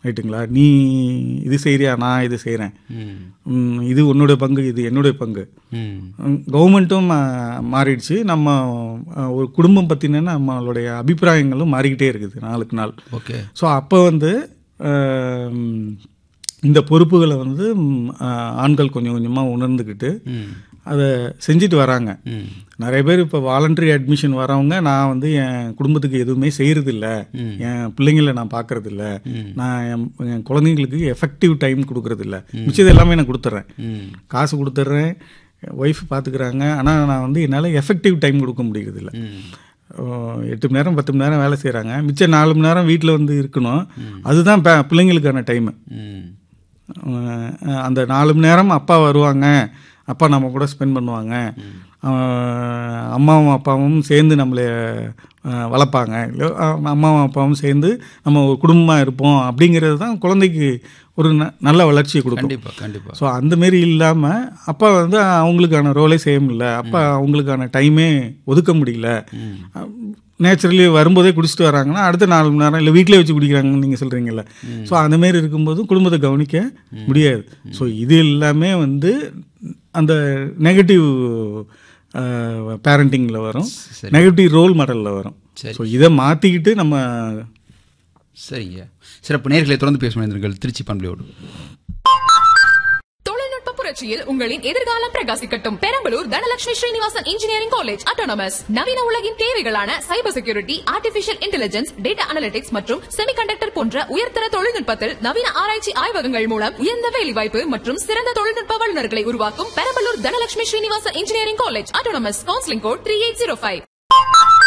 ரைட்டுங்களா நீ இது செய்கிறியா நான் இது செய்கிறேன் ம் இது உன்னுடைய பங்கு இது என்னுடைய பங்கு ம் கவர்மெண்ட்டும் மாறிடுச்சு நம்ம அஹ், ஒரு குடும்பம் பற்றின நம்மளுடைய அபிப்பிராயங்களும் மாறிக்கிட்டே இருக்குது நாளுக்கு நாள் ஓகே ஸோ அப்போ வந்து அஹ், இந்த பொறுப்புகளை வந்து ம், அஹ், ஆண்கள் கொஞ்சம் கொஞ்சமாக உணர்ந்துக்கிட்டு ம் அதை செஞ்சுட்டு வராங்க ம் நிறைய பேர் இப்போ வாலண்டரி அட்மிஷன் வரவங்க நான் வந்து என் குடும்பத்துக்கு எதுவுமே செய்யறதில்ல ம். என் பிள்ளைங்கள நான் பார்க்கறதில்ல ம். நான் என் என் குழந்தைங்களுக்கு எஃபெக்டிவ் டைம் கொடுக்கறதில்ல மிச்சது எல்லாமே நான் கொடுத்துட்றேன் ம் காசு கொடுத்துட்றேன் ஒய்ஃப் பார்த்துக்கிறாங்க ஆனால் நான் வந்து என்னால் எஃபெக்டிவ் டைம் கொடுக்க முடியறதில்ல ம் அஹ் எட்டு மணி நேரம் பத்து மணி நேரம் வேலை செய்கிறாங்க மிச்சம் நாலு மணி நேரம் வீட்டில் வந்து இருக்கணும் அதுதான் ப- பிள்ளைங்களுக்கான டைமு ம் அந்த நாலு மணி நேரம் அப்பா வருவாங்க அப்பா நம்ம கூட ஸ்பெண்ட் பண்ணுவாங்க அஹ் அம்மாவும் அப்பாவும் சேர்ந்து நம்மளை அஹ், வளர்ப்பாங்க இல்லை அஹ், அம்மாவும் அப்பாவும் சேர்ந்து நம்ம ஒரு குடும்பமாக இருப்போம் அப்படிங்கிறது தான் குழந்தைக்கு ஒரு ந- நல்ல வளர்ச்சியை கொடுக்கும் கண்டிப்பா கண்டிப்பா ஸோ அந்த மாரி இல்லாமல் அப்பா வந்து அவங்களுக்கான ரோலே செய்ய முடியல அப்பா அவங்களுக்கான டைமே ஒதுக்க முடியல ம் நேச்சுரலி வரும்போதே குடிச்சிட்டு வராங்கன்னா அடுத்த நாலு மணி நேரம் இல்லை வீட்டிலே வச்சு குடிக்கிறாங்கன்னு நீங்கள் சொல்கிறீங்கல்ல ஸோ அந்த மாரி இருக்கும்போது குடும்பத்தை கவனிக்க முடியாது ஸோ இது எல்லாமே வந்து அந்த நெகட்டிவ் பேரண்டிங்கில் வரும் சரி. நெகட்டிவ் ரோல் மாடலில் வரும் சரி. ஸோ இதை மாற்றிக்கிட்டு நம்ம சரிங்க சிறப்பு நேர்களை தொடர்ந்து பேச மனிதர்கள் திருச்சி பண்பலையோடு தொழில்நுட்ப புரட்சியில் உங்களின் எதிர்காலம் பிரகாசிக்கட்டும் Perambalur Dhanalakshmi Srinivasan engineering college autonomous நவீன உலகின் தேவைகளான cyber security artificial intelligence data analytics மற்றும் செமிகண்டக்டர் போன்ற உயர்தர தொழில்நுட்பத்தில் நவீன ஆராய்ச்சி ஆய்வகங்கள் மூலம் உயர்ந்த வேலைவாய்ப்பு மற்றும் சிறந்த தொழில்நுட்ப வல்லுநர்களை உருவாக்கும் Perambalur Dhanalakshmi Srinivasan engineering college autonomous counselling code three eight zero five